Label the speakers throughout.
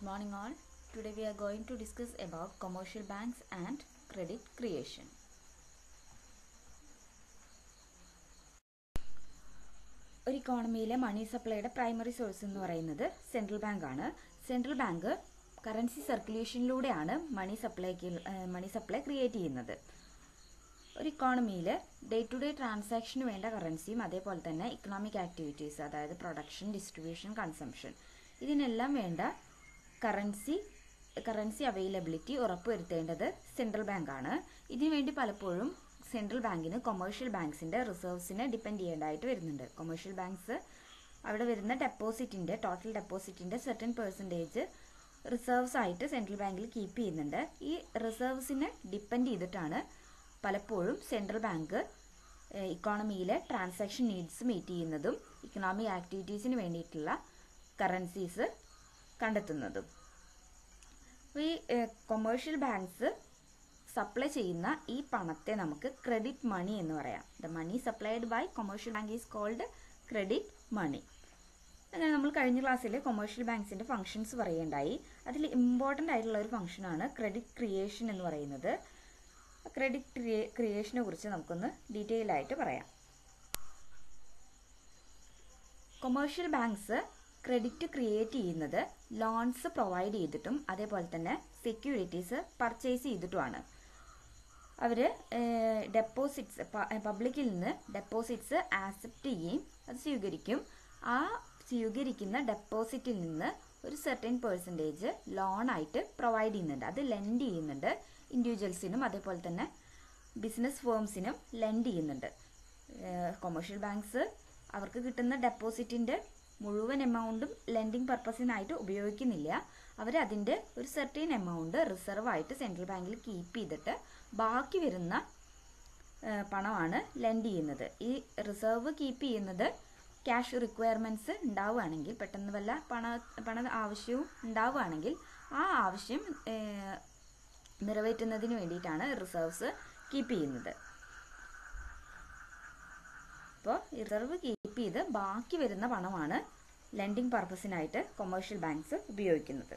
Speaker 1: morning all. Today we are going to discuss about commercial banks and credit creation. ഒരു ഇക്കോണമിയിലെ മണി സപ്ലൈയുടെ primary source എന്ന് പറയുന്നത് central bank ആണ് central bank currency സർക്കുലേഷനിലൂടെയാണ് money സപ്ലൈക്ക് money supply create ചെയ്യുന്നത് ഒരു ഇക്കോണമിയിൽ day to day ട്രാൻസാക്ഷന് വേണ്ട കറൻസിയും അതേപോലെ തന്നെ ഇക്കണോമിക് ആക്ടിവിറ്റീസ് അതായത് പ്രൊഡക്ഷൻ ഡിസ്ട്രിബ്യൂഷൻ കൺസംഷൻ ഇതിനെല്ലാം വേണ്ട കറൻസി കറൻസി അവൈലബിലിറ്റി ഉറപ്പുവരുത്തേണ്ടത് സെൻട്രൽ ബാങ്കാണ് ഇതിനുവേണ്ടി പലപ്പോഴും സെൻട്രൽ ബാങ്കിന് കൊമേഴ്ഷ്യൽ ബാങ്ക്സിന്റെ റിസർവ്സിനെ ഡിപ്പെൻഡ് ചെയ്യേണ്ടതായിട്ട് വരുന്നുണ്ട് കൊമേഴ്ഷ്യൽ ബാങ്ക്സ് അവിടെ വരുന്ന ഡെപ്പോസിറ്റിന്റെ ടോട്ടൽ ഡെപ്പോസിറ്റിന്റെ സെർട്ടൻ പെർസെൻറ്റേജ് റിസർവ്സ് ആയിട്ട് സെൻട്രൽ ബാങ്കിൽ കീപ്പ് ചെയ്യുന്നുണ്ട് ഈ റിസർവ്സിനെ ഡിപ്പെൻഡ് ചെയ്തിട്ടാണ് പലപ്പോഴും സെൻട്രൽ ബാങ്ക് ഇക്കോണമിയിലെ ട്രാൻസാക്ഷൻ നീഡ്സ് മീറ്റ് ചെയ്യുന്നതും ഇക്കണോമിക് ആക്ടിവിറ്റീസിന് വേണ്ടിയിട്ടുള്ള കറൻസീസ് കണ്ടെത്തുന്നതും ഈ കൊമേഴ്ഷ്യൽ ബാങ്ക്സ് സപ്ലൈ ചെയ്യുന്ന ഈ പണത്തെ നമുക്ക് ക്രെഡിറ്റ് മണി എന്ന് പറയാം the money supplied by commercial bank is called credit money അങ്ങനെ നമ്മൾ കഴിഞ്ഞ ക്ലാസ്സിൽ കൊമേഴ്ഷ്യൽ ബാങ്ക്സിന്റെ ഫംഗ്ഷൻസ് പറയുകയുണ്ടായി അതിൽ ഇമ്പോർട്ടൻ്റ് ആയിട്ടുള്ള ഒരു ഫംഗ്ഷനാണ് ക്രെഡിറ്റ് ക്രിയേഷൻ എന്ന് പറയുന്നത് ക്രെഡിറ്റ് ക്രിയേഷനെ കുറിച്ച് നമുക്കൊന്ന് ഡീറ്റെയിൽ ആയിട്ട് പറയാം കൊമേഴ്ഷ്യൽ ബാങ്ക്സ് ക്രെഡിറ്റ് ക്രിയേറ്റ് ചെയ്യുന്നത് ലോൺസ് പ്രൊവൈഡ് ചെയ്തിട്ടും അതേപോലെ തന്നെ സെക്യൂരിറ്റീസ് പർച്ചേസ് ചെയ്തിട്ടുമാണ് അവർ ഡെപ്പോസിറ്റ്സ് പബ്ലിക്കിൽ നിന്ന് ഡെപ്പോസിറ്റ്സ് ആക്സെപ്റ്റ് ചെയ്യുകയും അത് സ്വീകരിക്കും ആ സ്വീകരിക്കുന്ന ഡെപ്പോസിറ്റിൽ നിന്ന് ഒരു സെർട്ടൻ പേഴ്സൻറ്റേജ് ലോണായിട്ട് പ്രൊവൈഡ് ചെയ്യുന്നുണ്ട് അത് ലെൻഡ് ചെയ്യുന്നുണ്ട് ഇൻഡിവിജ്വൽസിനും അതേപോലെ തന്നെ ബിസിനസ് ഫേംസിനും ലെൻഡ് ചെയ്യുന്നുണ്ട് കൊമേഴ്ഷ്യൽ ബാങ്ക്സ് അവർക്ക് കിട്ടുന്ന ഡെപ്പോസിറ്റിൻ്റെ മുഴുവൻ എമൗണ്ടും ലെൻഡിങ് പർപ്പസിനായിട്ട് ഉപയോഗിക്കുന്നില്ല അവർ അതിൻ്റെ ഒരു സെർട്ടൈൻ എമൗണ്ട് റിസർവ് ആയിട്ട് സെൻട്രൽ ബാങ്കിൽ കീപ്പ് ചെയ്തിട്ട് ബാക്കി വരുന്ന പണമാണ് ലെൻഡ് ചെയ്യുന്നത് ഈ റിസർവ് കീപ്പ് ചെയ്യുന്നത് ക്യാഷ് റിക്വയർമെൻറ്റ്സ് ഉണ്ടാവുകയാണെങ്കിൽ പെട്ടെന്ന് വല്ല പണ പണ ആവശ്യവും ഉണ്ടാവുകയാണെങ്കിൽ ആ ആവശ്യം നിറവേറ്റുന്നതിന് വേണ്ടിയിട്ടാണ് റിസർവ്സ് കീപ്പ് ചെയ്യുന്നത് അപ്പോൾ റിസർവ് കീപ്പ് ചെയ്ത് ബാക്കി വരുന്ന പണമാണ് ലെൻഡിങ് പർപ്പസിനായിട്ട് കൊമേഴ്ഷ്യൽ ബാങ്ക്സ് ഉപയോഗിക്കുന്നത്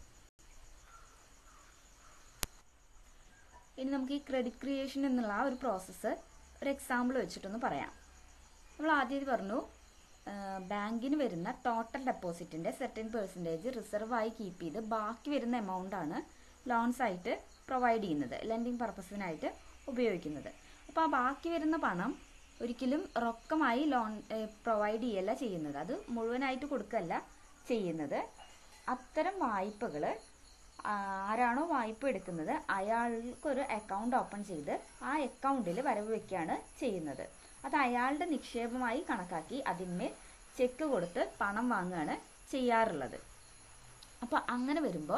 Speaker 1: ഇനി നമുക്ക് ഈ ക്രെഡിറ്റ് ക്രിയേഷൻ എന്നുള്ള ആ ഒരു പ്രോസസ്സ് ഒരു എക്സാമ്പിൾ വെച്ചിട്ടൊന്ന് പറയാം നമ്മൾ ആദ്യം പറഞ്ഞു ബാങ്കിന് വരുന്ന ടോട്ടൽ ഡെപ്പോസിറ്റിന്റെ സെർട്ടൻ പെർസെൻറ്റേജ് റിസർവ് ആയി കീപ്പ് ചെയ്ത് ബാക്കി വരുന്ന എമൗണ്ട് ആണ് ലോൺസ് ആയിട്ട് പ്രൊവൈഡ് ചെയ്യുന്നത് ലെൻഡിങ് പർപ്പസിനായിട്ട് ഉപയോഗിക്കുന്നത് അപ്പോൾ ആ ബാക്കി വരുന്ന പണം ഒരിക്കലും റൊക്കമായി ലോൺ പ്രൊവൈഡ് ചെയ്യല്ല ചെയ്യുന്നത് അത് മുഴുവനായിട്ട് കൊടുക്കല്ല ചെയ്യുന്നത് അത്തരം വായ്പകൾ ആരാണോ വായ്പ എടുക്കുന്നത് അയാൾക്കൊരു അക്കൗണ്ട് ഓപ്പൺ ചെയ്ത് ആ അക്കൗണ്ടിൽ വരവ് വെക്കുകയാണ് ചെയ്യുന്നത് അത് അയാളുടെ നിക്ഷേപമായി കണക്കാക്കി അതിന്മേൽ ചെക്ക് കൊടുത്ത് പണം വാങ്ങുകയാണ് ചെയ്യാറുള്ളത് അപ്പോൾ അങ്ങനെ വരുമ്പോൾ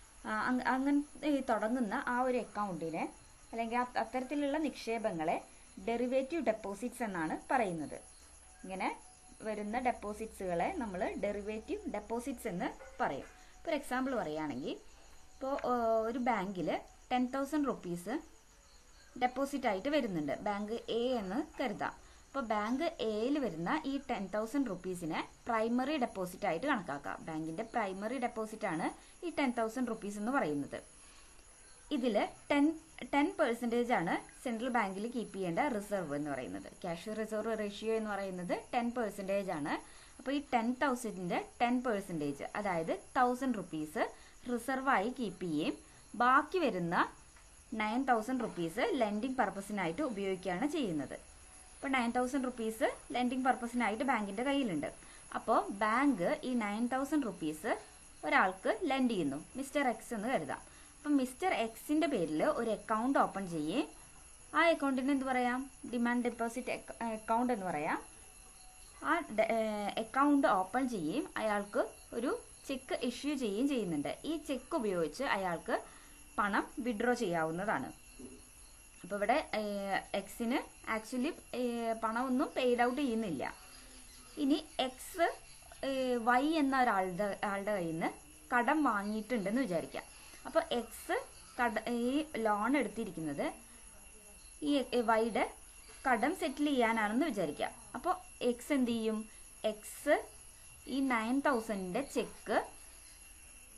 Speaker 1: അങ്ങനെ തുടങ്ങുന്ന ആ ഒരു അക്കൗണ്ടിനെ അല്ലെങ്കിൽ അത്തരത്തിലുള്ള നിക്ഷേപങ്ങളെ ഡെറിവേറ്റീവ് ഡെപ്പോസിറ്റ്സ് എന്നാണ് പറയുന്നത് ഇങ്ങനെ വരുന്ന ഡെപ്പോസിറ്റ്സുകളെ നമ്മൾ ഡെറിവേറ്റീവ് ഡെപ്പോസിറ്റ്സ് എന്ന് പറയും ഇപ്പോൾ ഒരു എക്സാമ്പിൾ പറയുകയാണെങ്കിൽ ഇപ്പോൾ ഒരു ബാങ്കിൽ ടെൻ തൗസൻഡ് റുപ്പീസ് ഡെപ്പോസിറ്റ് ആയിട്ട് വരുന്നുണ്ട് ബാങ്ക് എ എന്ന് കരുതാം അപ്പോൾ ബാങ്ക് എയിൽ വരുന്ന ഈ ടെൻ തൗസൻഡ് റുപ്പീസിനെ പ്രൈമറി ഡെപ്പോസിറ്റ് ആയിട്ട് കണക്കാക്കാം ബാങ്കിന്റെ പ്രൈമറി ഡെപ്പോസിറ്റ് ആണ് ഈ ടെൻ തൗസൻഡ് റുപ്പീസ് എന്ന് പറയുന്നത് ഇതിൽ ടെൻ ടെൻ പെർസെൻറ്റേജ് ആണ് സെൻട്രൽ ബാങ്കിൽ കീപ്പ് ചെയ്യേണ്ട റിസർവ് എന്ന് പറയുന്നത് ക്യാഷ് റിസർവ് റേഷ്യോ എന്ന് പറയുന്നത് ടെൻ പെർസെൻറ്റേജ് ആണ് അപ്പോൾ ഈ ടെൻ തൗസൻഡിന്റെ ടെൻ പെർസെൻറ്റേജ് അതായത് തൗസൻഡ് റുപ്പീസ് റിസർവായി കീപ്പ് ചെയ്യുകയും ബാക്കി വരുന്ന നയൻ തൗസൻഡ് റുപ്പീസ് ലെൻഡിങ് പർപ്പസിനായിട്ട് ഉപയോഗിക്കുകയാണ് ചെയ്യുന്നത് ഇപ്പോൾ നയൻ തൗസൻഡ് റുപ്പീസ് ലെൻഡിങ് പർപ്പസിനായിട്ട് ബാങ്കിന്റെ കയ്യിലുണ്ട് അപ്പോൾ ബാങ്ക് ഈ നയൻ തൗസൻഡ് റുപ്പീസ് ഒരാൾക്ക് ലെൻഡ് ചെയ്യുന്നു മിസ്റ്റർ എക്സ് എന്ന് കരുതാം അപ്പം മിസ്റ്റർ എക്സിന്റെ പേരിൽ ഒരു അക്കൗണ്ട് ഓപ്പൺ ചെയ്യേ ആ അക്കൗണ്ടിന് എന്ത് പറയാം ഡിമാൻഡ് ഡെപ്പോസിറ്റ് അക്കൗണ്ട് എന്ന് പറയാം ആ അക്കൗണ്ട് ഓപ്പൺ ചെയ്യുകയും അയാൾക്ക് ഒരു ചെക്ക് ഇഷ്യൂ ചെയ്യുകയും ചെയ്യുന്നുണ്ട് ഈ ചെക്ക് ഉപയോഗിച്ച് അയാൾക്ക് പണം വിഡ്രോ ചെയ്യാവുന്നതാണ് അപ്പോൾ ഇവിടെ എക്സിന് ആക്ച്വലി പണമൊന്നും പെയ്ഡ് ഔട്ട് ചെയ്യുന്നില്ല ഇനി എക്സ് വൈ എന്ന ഒരാളുടെ ആളുടെ കയ്യിൽ നിന്ന് കടം വാങ്ങിയിട്ടുണ്ടെന്ന് വിചാരിക്കാം അപ്പോൾ എക്സ് കട ഈ ലോൺ എടുത്തിരിക്കുന്നത് ഈ വൈയുടെ കടം സെറ്റിൽ ചെയ്യാനാണെന്ന് വിചാരിക്കാം അപ്പോൾ എക്സ് എന്ത് ചെയ്യും എക്സ് ഈ നയൻ തൗസൻഡിന്റെ ചെക്ക്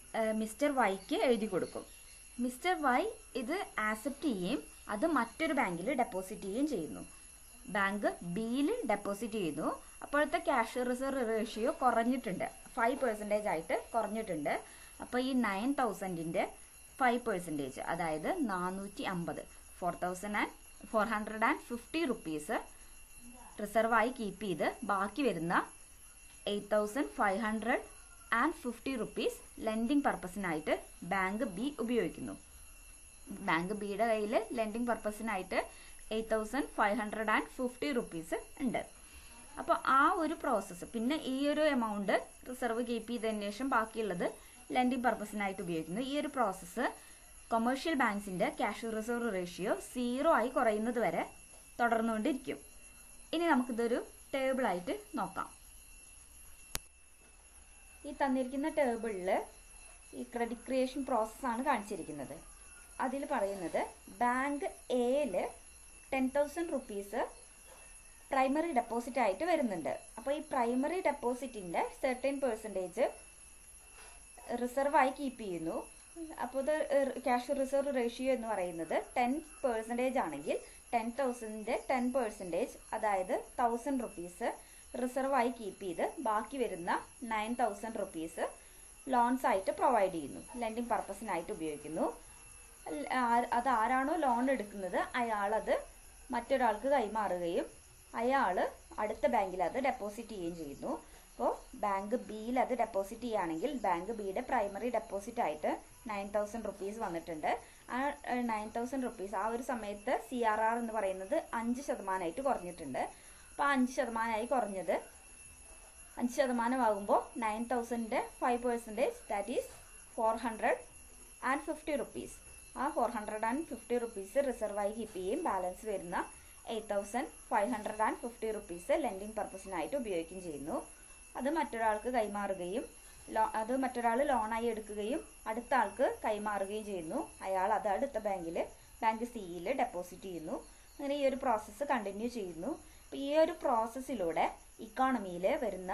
Speaker 1: മിസ്റ്റർ വൈക്ക് എഴുതി കൊടുക്കും മിസ്റ്റർ വൈ ഇത് ആക്സെപ്റ്റ് ചെയ്യുകയും അത് മറ്റൊരു ബാങ്കിൽ ഡെപ്പോസിറ്റ് ചെയ്യുകയും ചെയ്യുന്നു ബാങ്ക് ബിയിൽ ഡെപ്പോസിറ്റ് ചെയ്യുന്നു അപ്പോഴത്തെ ക്യാഷ് റിസർവ് റേഷ്യോ കുറഞ്ഞിട്ടുണ്ട് ഫൈവ് പെർസെൻറ്റേജ് ആയിട്ട് കുറഞ്ഞിട്ടുണ്ട് അപ്പോൾ ഈ നയൻ തൗസൻഡിൻ്റെ ഫൈവ് പെർസെൻറ്റേജ് അതായത് നാനൂറ്റി അമ്പത് four thousand and four hundred and fifty rupees റിസർവായി കീപ്പ് ചെയ്ത് ബാക്കി വരുന്ന eight thousand five hundred and fifty rupees lending പർപ്പസിനായിട്ട് ബാങ്ക് ബി ഉപയോഗിക്കുന്നു ബാങ്ക് ബിയുടെ കയ്യിൽ ലെൻഡിങ് പർപ്പസിനായിട്ട് eight thousand five hundred and fifty rupees ഉണ്ട് അപ്പോൾ ആ ഒരു പ്രോസസ്സ് പിന്നെ ഈ ഒരു എമൗണ്ട് റിസർവ് കീപ്പ് ചെയ്തതിന് ശേഷം ബാക്കിയുള്ളത് ലെൻഡിങ് പർപ്പസിനായിട്ട് ഉപയോഗിക്കുന്നു ഈ ഒരു പ്രോസസ്സ് കൊമേഴ്ഷ്യൽ ബാങ്ക്സിന്റെ ക്യാഷ് റിസർവ് റേഷ്യോ സീറോ ആയി കുറയുന്നത് വരെ തുടർന്നുകൊണ്ടിരിക്കും ഇനി നമുക്കിതൊരു ടേബിളായിട്ട് നോക്കാം ഈ തന്നിരിക്കുന്ന ടേബിളിൽ ഈ ക്രെഡിറ്റ് ക്രിയേഷൻ പ്രോസസ്സാണ് കാണിച്ചിരിക്കുന്നത് അതിൽ പറയുന്നത് ബാങ്ക് എയിൽ ten thousand rupees primary deposit ആയിട്ട് വരുന്നുണ്ട് അപ്പോൾ ഈ പ്രൈമറി ഡെപ്പോസിറ്റിൻ്റെ സെർട്ടൻ പെർസെൻറ്റേജ് റിസർവായി കീപ്പ് ചെയ്യുന്നു അപ്പോൾ ഇത് ക്യാഷ് റിസർവ് റേഷ്യോ എന്ന് പറയുന്നത് ടെൻ പെർസെൻറ്റേജ് ആണെങ്കിൽ ടെൻ തൗസൻഡിൻ്റെ ടെൻ പെർസെൻറ്റേജ് അതായത് തൗസൻഡ് റുപ്പീസ് റിസർവായി കീപ്പ് ചെയ്ത് ബാക്കി വരുന്ന നയൻ തൗസൻഡ് റുപ്പീസ് ലോൺസ് ആയിട്ട് പ്രൊവൈഡ് ചെയ്യുന്നു ലെൻഡിങ് പർപ്പസിനായിട്ട് ഉപയോഗിക്കുന്നു അത് ആരാണോ ലോൺ എടുക്കുന്നത് അയാളത് മറ്റൊരാൾക്ക് കൈമാറുകയും അയാൾ അടുത്ത ബാങ്കിൽ അത് ഡെപ്പോസിറ്റ് ചെയ്യുകയും ചെയ്യുന്നു അപ്പോൾ ബാങ്ക് ബിയിൽ അത് ഡെപ്പോസിറ്റ് ചെയ്യുകയാണെങ്കിൽ ബാങ്ക് ബിയുടെ പ്രൈമറി ഡെപ്പോസിറ്റ് ആയിട്ട് നയൻ തൗസൻഡ് റുപ്പീസ് വന്നിട്ടുണ്ട് ആ നയൻ തൗസൻഡ് റുപ്പീസ് ആ ഒരു സമയത്ത് സി ആർ ആർ എന്ന് പറയുന്നത് അഞ്ച് ശതമാനമായിട്ട് കുറഞ്ഞിട്ടുണ്ട് അപ്പോൾ ആ അഞ്ച് ശതമാനമായി കുറഞ്ഞത് അഞ്ച് ശതമാനമാകുമ്പോൾ നയൻ തൗസൻഡിൻ്റെ five percentage that is four hundred and fifty rupees ആ four hundred and fifty rupees റിസർവായി കീപ്പ് ചെയ്യും ബാലൻസ് വരുന്ന eight thousand five hundred and fifty rupees lending പർപ്പസിനായിട്ട് ഉപയോഗിക്കുകയും ചെയ്യുന്നു അത് മറ്റൊരാൾക്ക് കൈമാറുകയും ലോ അത് മറ്റൊരാൾ ലോണായി എടുക്കുകയും അടുത്ത ആൾക്ക് കൈമാറുകയും ചെയ്യുന്നു അയാൾ അത് അടുത്ത ബാങ്കിൽ ബാങ്ക് സിയിൽ ഡെപ്പോസിറ്റ് ചെയ്യുന്നു അങ്ങനെ ഈ ഒരു പ്രോസസ്സ് കണ്ടിന്യൂ ചെയ്യുന്നു അപ്പോൾ ഈ ഒരു പ്രോസസ്സിലൂടെ ഇക്കോണമിയിൽ വരുന്ന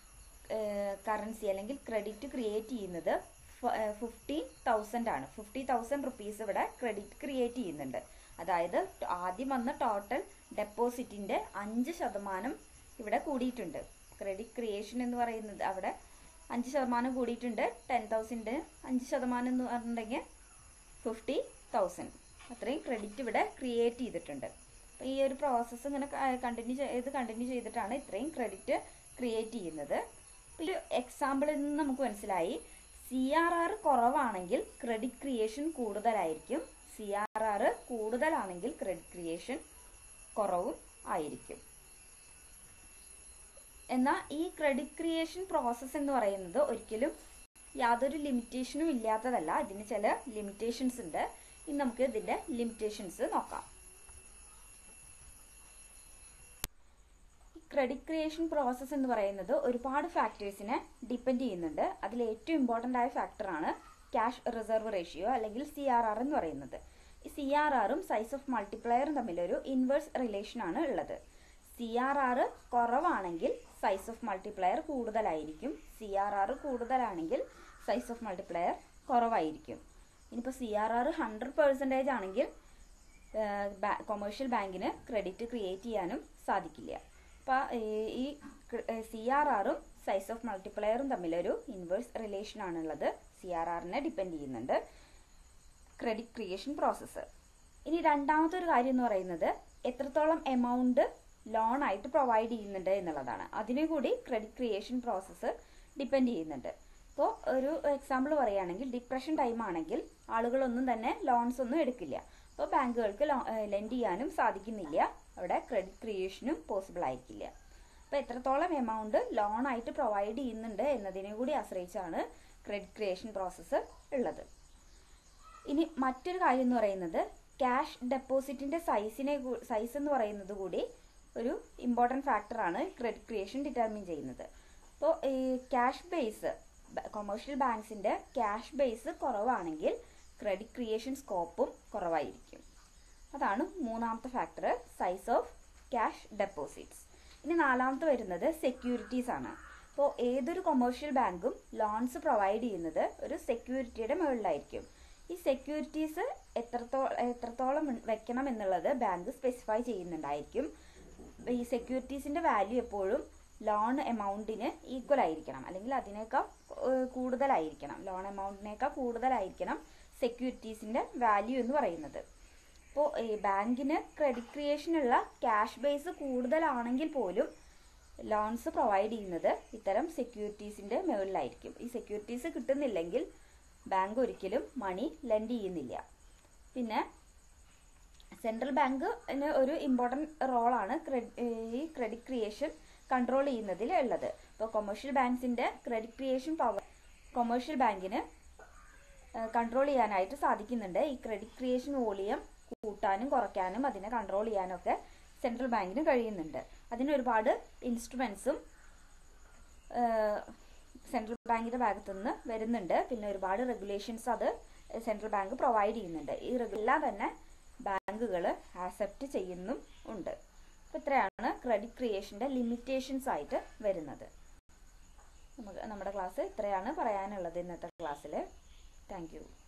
Speaker 1: കറൻസി അല്ലെങ്കിൽ ക്രെഡിറ്റ് ക്രിയേറ്റ് ചെയ്യുന്നത് ഫിഫ്റ്റി തൗസൻഡ് ആണ് ഫിഫ്റ്റി തൗസൻഡ് റുപ്പീസ് ഇവിടെ ക്രെഡിറ്റ് ക്രിയേറ്റ് ചെയ്യുന്നുണ്ട് അതായത് ആദ്യം വന്ന ടോട്ടൽ ഡെപ്പോസിറ്റിന്റെ അഞ്ച് ശതമാനം ഇവിടെ കൂടിയിട്ടുണ്ട് ക്രെഡിറ്റ് ക്രിയേഷൻ എന്ന് പറയുന്നത് അവിടെ അഞ്ച് ശതമാനം കൂടിയിട്ടുണ്ട് ടെൻ തൗസൻഡ് അഞ്ച് ശതമാനം എന്ന് പറഞ്ഞിട്ടുണ്ടെങ്കിൽ ഫിഫ്റ്റി തൗസൻഡ് അത്രയും ക്രെഡിറ്റ് ഇവിടെ ക്രിയേറ്റ് ചെയ്തിട്ടുണ്ട് അപ്പോൾ ഈ ഒരു പ്രോസസ്സ് ഇങ്ങനെ കണ്ടിന്യൂ ചെയ്ത് കണ്ടിന്യൂ ചെയ്തിട്ടാണ് ഇത്രയും ക്രെഡിറ്റ് ക്രിയേറ്റ് ചെയ്യുന്നത് അപ്പോൾ ഈ എക്സാമ്പിളിൽ നിന്ന് നമുക്ക് മനസ്സിലായി സി ആർ ആർ കുറവാണെങ്കിൽ ക്രെഡിറ്റ് ക്രിയേഷൻ കൂടുതലായിരിക്കും സി ആർ ആർ കൂടുതലാണെങ്കിൽ ക്രെഡിറ്റ് ക്രിയേഷൻ കുറവും ആയിരിക്കും എന്നാൽ ഈ ക്രെഡിറ്റ് ക്രിയേഷൻ പ്രോസസ്സ് എന്ന് പറയുന്നത് ഒരിക്കലും യാതൊരു ലിമിറ്റേഷനും ഇല്ലാത്തതല്ല ഇതിന് ചില ലിമിറ്റേഷൻസ് ഉണ്ട് ഇനി നമുക്ക് ഇതിന്റെ ലിമിറ്റേഷൻസ് നോക്കാം ക്രെഡിറ്റ് ക്രിയേഷൻ പ്രോസസ്സ് എന്ന് പറയുന്നത് ഒരുപാട് ഫാക്ടേഴ്സിനെ ഡിപ്പെൻഡ് ചെയ്യുന്നുണ്ട് അതിൽ ഏറ്റവും ഇമ്പോർട്ടൻ്റ് ആയ ഫാക്ടറാണ് ക്യാഷ് റിസർവ് റേഷ്യോ അല്ലെങ്കിൽ സി ആർ ആർ എന്ന് പറയുന്നത് ഈ സി ആർ ആറും സൈസ് ഓഫ് മൾട്ടിപ്ലയറും തമ്മിലൊരു ഇൻവേഴ്സ് റിലേഷൻ ആണ് ഉള്ളത് സി ആർ ആർ കുറവാണെങ്കിൽ സൈസ് ഓഫ് മൾട്ടിപ്ലയർ കൂടുതലായിരിക്കും സി ആർ ആർ കൂടുതലാണെങ്കിൽ സൈസ് ഓഫ് മൾട്ടിപ്ലയർ കുറവായിരിക്കും ഇനിയിപ്പോൾ C R R hundred percentage ആണെങ്കിൽ കൊമേഴ്ഷ്യൽ ബാങ്കിന് ക്രെഡിറ്റ് ക്രിയേറ്റ് ചെയ്യാനും സാധിക്കില്ല അപ്പോൾ ഈ സി ആർ ആറും സൈസ് ഓഫ് മൾട്ടിപ്ലയറും തമ്മിലൊരു ഇൻവേഴ്സ് റിലേഷൻ ആണുള്ളത് സി ആർ ആറിനെ ഡിപ്പെൻഡ് ചെയ്യുന്നുണ്ട് ക്രെഡിറ്റ് ക്രിയേഷൻ പ്രോസസ്സ് ഇനി രണ്ടാമത്തെ ഒരു കാര്യം എന്ന് പറയുന്നത് എത്രത്തോളം എമൗണ്ട് ലോൺ ആയിട്ട് പ്രൊവൈഡ് ചെയ്യുന്നുണ്ട് എന്നുള്ളതാണ് അതിനെ കൂടി ക്രെഡിറ്റ് ക്രിയേഷൻ പ്രോസസ്സ് ഡിപ്പെൻഡ് ചെയ്യുന്നുണ്ട് ഇപ്പോൾ ഒരു എക്സാമ്പിൾ പറയുകയാണെങ്കിൽ ഡിപ്രഷൻ ടൈം ആണെങ്കിൽ ആളുകളൊന്നും തന്നെ ലോൺസ് ഒന്നും എടുക്കില്ല അപ്പോൾ ബാങ്കുകൾക്ക് ലെൻഡ് ചെയ്യാനും സാധിക്കുന്നില്ല അവിടെ ക്രെഡിറ്റ് ക്രിയേഷനും പോസിബിൾ ആയിരിക്കില്ല അപ്പോൾ എത്രത്തോളം എമൗണ്ട് ലോൺ ആയിട്ട് പ്രൊവൈഡ് ചെയ്യുന്നുണ്ട് എന്നതിനെ കൂടി ആശ്രയിച്ചാണ് ക്രെഡിറ്റ് ക്രിയേഷൻ പ്രോസസ്സ് ഉള്ളത് ഇനി മറ്റൊരു കാര്യം എന്ന് പറയുന്നത് ക്യാഷ് ഡെപ്പോസിറ്റിന്റെ സൈസിനെ സൈസ് എന്ന് പറയുന്നത് കൂടി ഒരു ഇമ്പോർട്ടൻറ്റ് ഫാക്ടറാണ് ക്രെഡിറ്റ് ക്രിയേഷൻ ഡിറ്റർമിൻ ചെയ്യുന്നത് അപ്പോൾ ഈ ക്യാഷ് ബേസ് കൊമേഴ്ഷ്യൽ ബാങ്ക്സിന്റെ ക്യാഷ് ബേസ് കുറവാണെങ്കിൽ ക്രെഡിറ്റ് ക്രിയേഷൻ സ്കോപ്പും കുറവായിരിക്കും അതാണ് മൂന്നാമത്തെ factor size of cash deposits ഇനി നാലാമത്തെ വരുന്നത് സെക്യൂരിറ്റീസ് ആണ് അപ്പോൾ ഏതൊരു കൊമേഴ്ഷ്യൽ ബാങ്കും ലോൺസ് പ്രൊവൈഡ് ചെയ്യുന്നത് ഒരു സെക്യൂരിറ്റിയുടെ മുകളിലായിരിക്കും ഈ സെക്യൂരിറ്റീസ് എത്രത്തോളം എത്രത്തോളം വെക്കണം എന്നുള്ളത് ബാങ്ക് സ്പെസിഫൈ ചെയ്യുന്നുണ്ടായിരിക്കും ഈ സെക്യൂരിറ്റീസിന്റെ വാല്യൂ എപ്പോഴും ലോൺ എമൗണ്ടിന് ഈക്വൽ ആയിരിക്കണം അല്ലെങ്കിൽ അതിനേക്കാൾ ഏഹ്, കൂടുതലായിരിക്കണം ലോൺ എമൗണ്ടിനേക്കാൾ കൂടുതലായിരിക്കണം സെക്യൂരിറ്റീസിന്റെ വാല്യൂ എന്ന് പറയുന്നത് അപ്പോൾ ഈ ബാങ്കിന് ക്രെഡിറ്റ് ക്രിയേഷനുള്ള ക്യാഷ് ബേസ് കൂടുതലാണെങ്കിൽ പോലും ലോൺസ് പ്രൊവൈഡ് ചെയ്യുന്നത് ഇത്തരം സെക്യൂരിറ്റീസിന്റെ മുകളിലായിരിക്കും ഈ സെക്യൂരിറ്റീസ് കിട്ടുന്നില്ലെങ്കിൽ ബാങ്ക് ഒരിക്കലും മണി ലെൻഡ് ചെയ്യുന്നില്ല പിന്നെ സെൻട്രൽ ബാങ്കിന് ഒരു ഇമ്പോർട്ടൻറ്റ് റോളാണ് ഈ ക്രെഡിറ്റ് ക്രിയേഷൻ കൺട്രോൾ ചെയ്യുന്നതിൽ ഉള്ളത് ഇപ്പോൾ കൊമേഴ്ഷ്യൽ ബാങ്ക്സിന്റെ ക്രെഡിറ്റ് ക്രിയേഷൻ പവർ കൊമേഴ്ഷ്യൽ ബാങ്കിന് കൺട്രോൾ ചെയ്യാനായിട്ട് സാധിക്കുന്നുണ്ട് ഈ ക്രെഡിറ്റ് ക്രിയേഷൻ വോളിയം കൂട്ടാനും കുറയ്ക്കാനും അതിനെ കൺട്രോൾ ചെയ്യാനും ഒക്കെ സെൻട്രൽ ബാങ്കിന് കഴിയുന്നുണ്ട് അതിന് ഒരുപാട് ഇൻസ്ട്രുമെന്റ്സും സെൻട്രൽ ബാങ്കിന്റെ ഭാഗത്തു നിന്ന് വരുന്നുണ്ട് പിന്നെ ഒരുപാട് റെഗുലേഷൻസ് അത് സെൻട്രൽ ബാങ്ക് പ്രൊവൈഡ് ചെയ്യുന്നുണ്ട് ഈ റെഗു- എല്ലാം തന്നെ ബാങ്കുകൾ ആക്സെപ്റ്റ് ചെയ്യുന്നും ഉണ്ട് അപ്പോൾ ഇത്രയാണ് ക്രെഡിറ്റ് ക്രിയേഷന്റെ ലിമിറ്റേഷൻസ് ആയിട്ട് വരുന്നത് നമുക്ക് നമ്മുടെ ക്ലാസ് ഇത്രയാണ് പറയാനുള്ളത് ഇന്നത്തെ ക്ലാസ്സിൽ താങ്ക് യു